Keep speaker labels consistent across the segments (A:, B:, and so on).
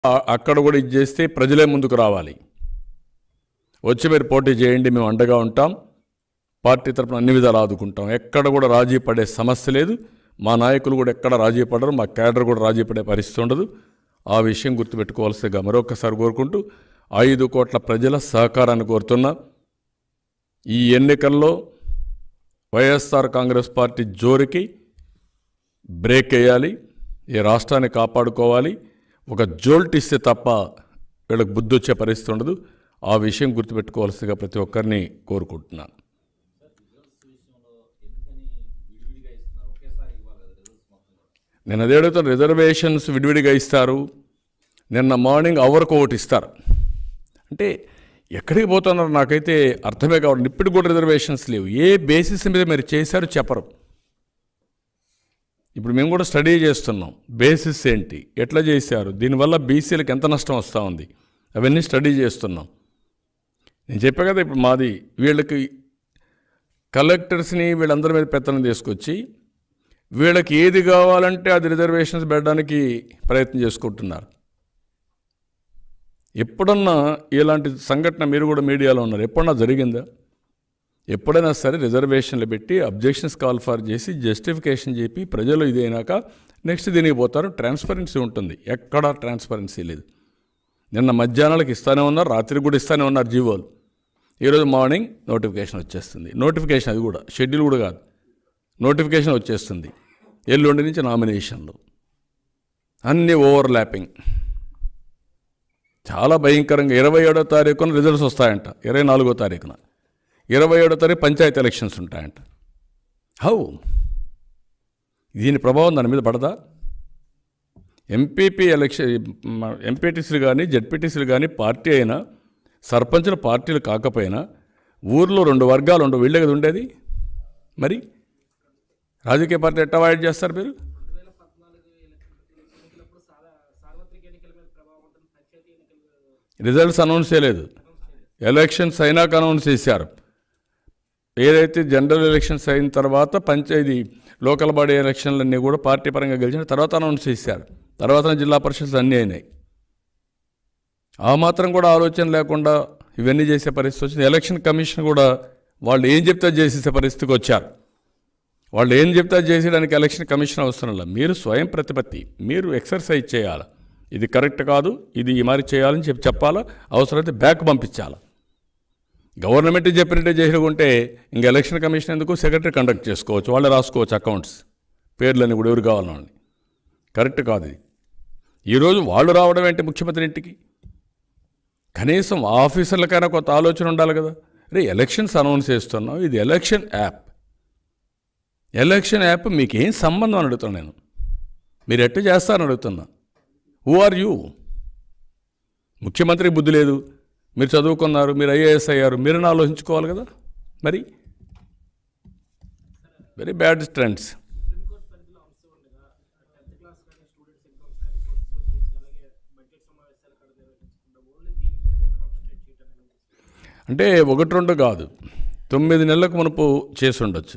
A: ఆ- అక్కడ కూడా ఇది చేస్తే ప్రజలే ముందుకు రావాలి వచ్చి మీరు పోటీ చేయండి మేము అండగా ఉంటాం పార్టీ తరపున అన్ని విధాలు ఆదుకుంటాం ఎక్కడ కూడా రాజీ పడే సమస్య లేదు మా నాయకులు కూడా ఎక్కడ రాజీ పడరు మా క్యాడర్ కూడా రాజీ పడే పరిస్థితి ఉండదు ఆ విషయం గుర్తుపెట్టుకోవాల్సిందిగా మరొకసారి కోరుకుంటూ ఐదు కోట్ల ప్రజల సహకారాన్ని కోరుతున్నా ఈ ఎన్నికల్లో వైఎస్ఆర్ కాంగ్రెస్ పార్టీ జోరికి బ్రేక్ వేయాలి ఈ రాష్ట్రాన్ని కాపాడుకోవాలి ఒక జోల్ట్ ఇస్తే తప్ప వీళ్ళకి బుద్ధి వచ్చే పరిస్థితి ఉండదు ఆ విషయం గుర్తుపెట్టుకోవాల్సిందిగా ప్రతి ఒక్కరిని కోరుకుంటున్నాను నేను అదే అడుగుతాను రిజర్వేషన్స్ విడివిడిగా ఇస్తారు నిన్న మార్నింగ్ అవర్కు ఒకటి ఇస్తారు అంటే ఎక్కడికి పోతున్నారు నాకైతే అర్థమే కావాలి ఇప్పటికి కూడా రిజర్వేషన్స్ లేవు ఏ బేసిస్ మీద మీరు చేశారు చెప్పరు ఇప్పుడు మేము కూడా స్టడీ చేస్తున్నాం బేసిస్ ఏంటి ఎట్లా చేశారు దీనివల్ల బీసీలకు ఎంత నష్టం వస్తూ ఉంది అవన్నీ స్టడీ చేస్తున్నాం నేను చెప్పా కదా ఇప్పుడు మాది వీళ్ళకి కలెక్టర్స్ని వీళ్ళందరి మీద పెత్తనం తీసుకొచ్చి వీళ్ళకి ఏది కావాలంటే అది రిజర్వేషన్స్ పెట్టడానికి ప్రయత్నం చేసుకుంటున్నారు ఎప్పుడన్నా ఇలాంటి సంఘటన మీరు కూడా మీడియాలో ఉన్నారు ఎప్పుడన్నా జరిగిందా ఎప్పుడైనా సరే రిజర్వేషన్లు పెట్టి అబ్జెక్షన్స్ కాల్ ఫర్ చేసి జస్టిఫికేషన్ చెప్పి ప్రజలు ఇదైనాక నెక్స్ట్ దీనికి పోతారు ట్రాన్స్పరెన్సీ ఉంటుంది ఎక్కడా ట్రాన్స్పరెన్సీ లేదు నిన్న మధ్యాహ్నాలకు ఇస్తానే ఉన్నారు రాత్రికి కూడా ఇస్తానే ఉన్నారు జీవోలు ఈరోజు మార్నింగ్ నోటిఫికేషన్ వచ్చేస్తుంది నోటిఫికేషన్ అది కూడా షెడ్యూల్ కూడా కాదు నోటిఫికేషన్ వచ్చేస్తుంది ఎల్లుండి నుంచి నామినేషన్లు అన్నీ ఓవర్లాపింగ్ చాలా భయంకరంగా ఇరవై ఏడో తారీఖున రిజల్ట్స్ వస్తాయంట ఇరవై నాలుగో తారీఖున ఇరవై ఏడో తారీఖు పంచాయతీ ఎలక్షన్స్ ఉంటాయంట హౌ దీని ప్రభావం దాని మీద పడదా ఎంపీపీ ఎలక్షన్ ఎంపీటీసీలు కానీ జడ్పీటీసీలు కానీ పార్టీ అయినా సర్పంచుల పార్టీలు కాకపోయినా ఊర్లో రెండు వర్గాలు ఉండవు వీళ్ళే కదా ఉండేది మరి రాజకీయ పార్టీ ఎట్లా అవాయిడ్ చేస్తారు మీరు
B: రెండు వేల పద్నాలుగు ఎన్నికలప్పుడు సాదా సార్వత్రిక ఎన్నికల మీద ప్రభావం ఉంటుంది పంచాయతీ ఎన్నికలు
A: రిజల్ట్స్ అనౌన్స్ చేయలేదు ఎలక్షన్స్ అయినాక అనౌన్స్ చేశారు ఏదైతే జనరల్ ఎలక్షన్స్ అయిన తర్వాత పంచాయతీ లోకల్ బాడీ ఎలక్షన్లన్నీ కూడా పార్టీ పరంగా గెలిచిన తర్వాత అనౌన్స్ చేశారు తర్వాత జిల్లా పరిషత్స్ అన్నీ అయినాయి ఆ మాత్రం కూడా ఆలోచన లేకుండా ఇవన్నీ చేసే పరిస్థితి వచ్చింది ఎలక్షన్ కమిషన్ కూడా వాళ్ళు ఏం చెప్తే అది చేసేసే పరిస్థితికి వచ్చారు వాళ్ళు ఏం చెప్తే అది చేసేయడానికి ఎలక్షన్ కమిషన్ అవసరం లేదు మీరు స్వయం ప్రతిపత్తి మీరు ఎక్సర్సైజ్ చేయాలి ఇది కరెక్ట్ కాదు ఇది ఈ మరి చేయాలని చెప్పి చెప్పాలా అవసరమైతే బ్యాక్ పంపించాలా గవర్నమెంట్ చెప్పినట్టే చేసుకుంటే ఇంక ఎలక్షన్ కమిషన్ ఎందుకు సెక్రటరీ కండక్ట్ చేసుకోవచ్చు వాళ్ళే రాసుకోవచ్చు అకౌంట్స్ పేర్లని కూడా ఎవరు కావాలని కరెక్ట్ కాదు ఇది ఈరోజు వాళ్ళు రావడం ఏంటి ముఖ్యమంత్రి ఇంటికి కనీసం ఆఫీసర్లకైనా కొంత ఆలోచన ఉండాలి కదా రే ఎలక్షన్స్ అనౌన్స్ చేస్తున్నాం ఇది ఎలక్షన్ యాప్ ఎలక్షన్ యాప్ మీకు ఏం సంబంధం అని అడుగుతాను నేను మీరు ఎట్టు చేస్తారని అడుగుతున్నా హూ ఆర్ యూ ముఖ్యమంత్రికి బుద్ధి లేదు మీరు చదువుకున్నారు మీరు ఐఏఎస్ అయ్యారు మీరని ఆలోచించుకోవాలి కదా మరి వెరీ బ్యాడ్ ట్రెండ్స్
B: సుప్రీంకోర్టు పరిధిలో అంశం ఉండగా టెన్త్ క్లాస్ కానీ స్టూడెంట్స్ ఎగ్జామ్స్ కానీ పోస్ట్పోన్ చేసి అలాగే బడ్జెట్ సమావేశాలు కూడా నిర్వహించకుండా ఓన్లీ దీని మీదే కాన్సన్ట్రేట్ చేయడం అనేది
A: అంటే ఒకటి రెండు కాదు తొమ్మిది నెలలకు మునుపు చేసి ఉండొచ్చు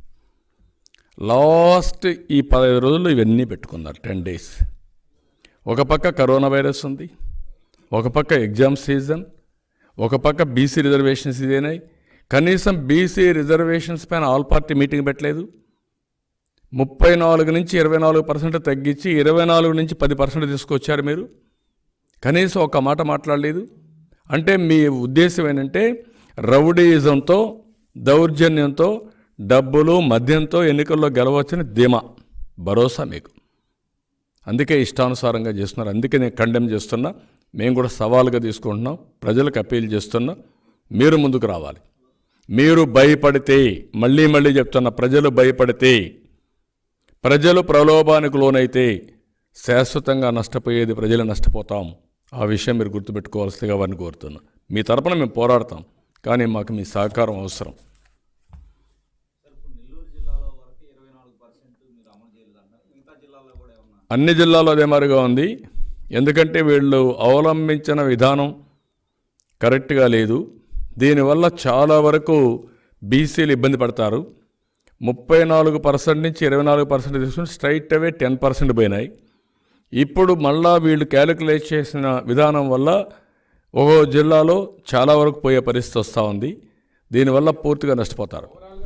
A: లాస్ట్ ఈ పదహైదు రోజుల్లో ఇవన్నీ పెట్టుకున్నారు టెన్ డేస్ ఒక పక్క కరోనా వైరస్ ఉంది ఒక పక్క ఎగ్జామ్ సీజన్ ఒక పక్క బీసీ రిజర్వేషన్స్ ఇదేనాయి కనీసం బీసీ రిజర్వేషన్స్ పైన ఆల్ పార్టీ మీటింగ్ పెట్టలేదు ముప్పై నాలుగు నుంచి ఇరవై నాలుగు పర్సెంట్ తగ్గించి ఇరవై నాలుగు నుంచి పది పర్సెంట్ తీసుకొచ్చారు మీరు కనీసం ఒక మాట మాట్లాడలేదు అంటే మీ ఉద్దేశం ఏంటంటే రౌడీయిజంతో దౌర్జన్యంతో డబ్బులు మద్యంతో ఎన్నికల్లో గెలవచ్చని ధీమా భరోసా మీకు అందుకే ఇష్టానుసారంగా చేస్తున్నారు అందుకే నేను కండెమ్ చేస్తున్నా మేము కూడా సవాలుగా తీసుకుంటున్నాం ప్రజలకు అప్పీల్ చేస్తున్నా మీరు ముందుకు రావాలి మీరు భయపడితే మళ్ళీ మళ్ళీ చెప్తున్నా ప్రజలు భయపడితే ప్రజలు ప్రలోభానికి లోనైతే శాశ్వతంగా నష్టపోయేది ప్రజలు నష్టపోతాం ఆ విషయం మీరు గుర్తుపెట్టుకోవాల్సిందిగా వారిని కోరుతున్నా మీ తరపున మేము పోరాడతాం కానీ మాకు మీ సహకారం అవసరం
C: సార్ ఇప్పుడు నెల్లూరు జిల్లాలో వరకు ఇరవై నాలుగు పర్సెంట్ మీరు అమలు చేయలేదంటారు మిగతా జిల్లాల్లో కూడా ఏమన్నా
A: అన్ని జిల్లాల్లో అదే మాదిరిగా ఉంది ఎందుకంటే వీళ్ళు అవలంబించిన విధానం కరెక్ట్గా లేదు దీనివల్ల చాలా వరకు బీసీలు ఇబ్బంది పడతారు ముప్పై నాలుగు పర్సెంట్ నుంచి ఇరవై నాలుగు పర్సెంట్ తీసుకుని స్ట్రైట్ అవే టెన్ పర్సెంట్ పోయినాయి ఇప్పుడు మళ్ళా వీళ్ళు క్యాలిక్యులేట్ చేసిన విధానం వల్ల ఒక్కో జిల్లాలో చాలా వరకు పోయే పరిస్థితి వస్తూ ఉంది దీనివల్ల పూర్తిగా నష్టపోతారు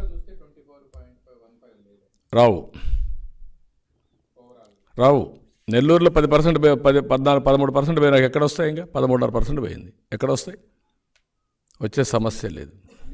A: రావు రావు నెల్లూరులో పది పర్సెంట్ పది పద్నాలుగు పదమూడు పర్సెంట్ పోయినాక ఎక్కడ వస్తాయి ఇంకా పదమూడున్నర పర్సెంట్ పోయింది ఎక్కడ వస్తాయి వచ్చే సమస్య లేదు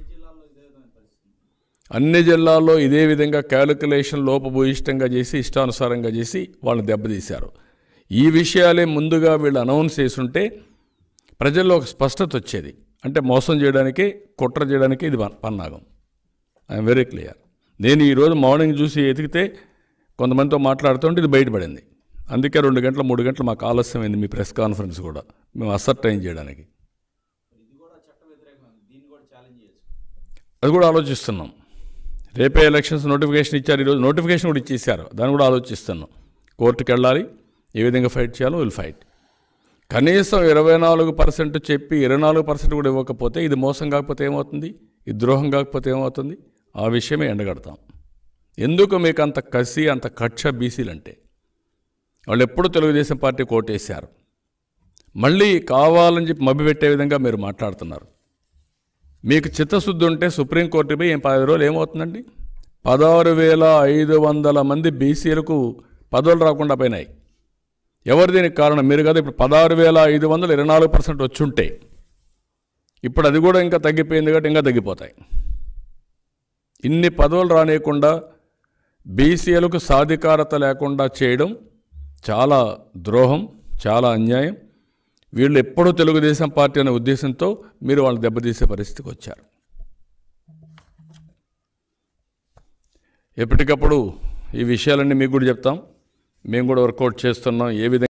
C: అన్ని జిల్లాల్లో
A: అన్ని జిల్లాల్లో
C: ఇదే విధంగా పరిస్థితి
A: ఇదే విధంగా క్యాలిక్యులేషన్ లోపభూయిష్టంగా చేసి ఇష్టానుసారంగా చేసి వాళ్ళని దెబ్బతీశారు ఈ విషయాలే ముందుగా వీళ్ళు అనౌన్స్ చేసుంటే ప్రజల్లో ఒక స్పష్టత వచ్చేది అంటే మోసం చేయడానికి కుట్ర చేయడానికి ఇది పన్- పన్నాగం ఐఎమ్ వెరీ క్లియర్ నేను ఈరోజు మార్నింగ్ చూసి ఎతికితే కొంతమందితో మాట్లాడుతుంటే ఇది బయటపడింది అందుకే రెండు గంటల మూడు గంటలు మాకు ఆలస్యమైంది మీ ప్రెస్ కాన్ఫరెన్స్ కూడా మేము అసర్టైన్ చేయడానికి
C: ఇది కూడా చట్ట వ్యతిరేకం దీన్ని కూడా ఛాలెంజ్ చేయొచ్చు
A: అది కూడా ఆలోచిస్తున్నాం రేపే ఎలక్షన్స్ నోటిఫికేషన్ ఇచ్చారు ఈరోజు నోటిఫికేషన్ కూడా ఇచ్చేసారు దాన్ని కూడా ఆలోచిస్తున్నాం కోర్టుకి వెళ్ళాలి ఏ విధంగా ఫైట్ చేయాలో విల్ ఫైట్ కనీసం ఇరవై నాలుగు పర్సెంట్ చెప్పి ఇరవై నాలుగు పర్సెంట్ కూడా ఇవ్వకపోతే ఇది మోసం కాకపోతే ఏమవుతుంది ఇది ద్రోహం కాకపోతే ఏమవుతుంది ఆ విషయమే ఎండగడతాం ఎందుకు మీకు అంత కసి అంత కక్ష బీసీలంటే వాళ్ళు ఎప్పుడు తెలుగుదేశం పార్టీ కోటేశారు మళ్ళీ కావాలని చెప్పి మభ్యపెట్టే విధంగా మీరు మాట్లాడుతున్నారు మీకు చిత్తశుద్ధి ఉంటే సుప్రీంకోర్టు పోయి ఏం పది రోజులు ఏమవుతుందండి పదహారు వేల ఐదు వందల మంది బీసీలకు పదవులు రాకుండా పోయినాయి ఎవరు దీనికి కారణం మీరు కదా ఇప్పుడు పదహారు వేల ఐదు వందలు ఇరవై నాలుగు పర్సెంట్ వచ్చి ఉంటే ఇప్పుడు అది కూడా ఇంకా తగ్గిపోయింది కాబట్టి ఇంకా తగ్గిపోతాయి ఇన్ని పదవులు రానియకుండా బీసీలకు సాధికారత లేకుండా చేయడం చాలా ద్రోహం చాలా అన్యాయం వీళ్ళు ఎప్పుడూ తెలుగుదేశం పార్టీ అనే ఉద్దేశంతో మీరు వాళ్ళని దెబ్బతీసే పరిస్థితికి వచ్చారు ఎప్పటికప్పుడు ఈ విషయాలన్నీ మీకు కూడా చెప్తాం మేము కూడా వర్కౌట్ చేస్తున్నాం ఏ విధంగా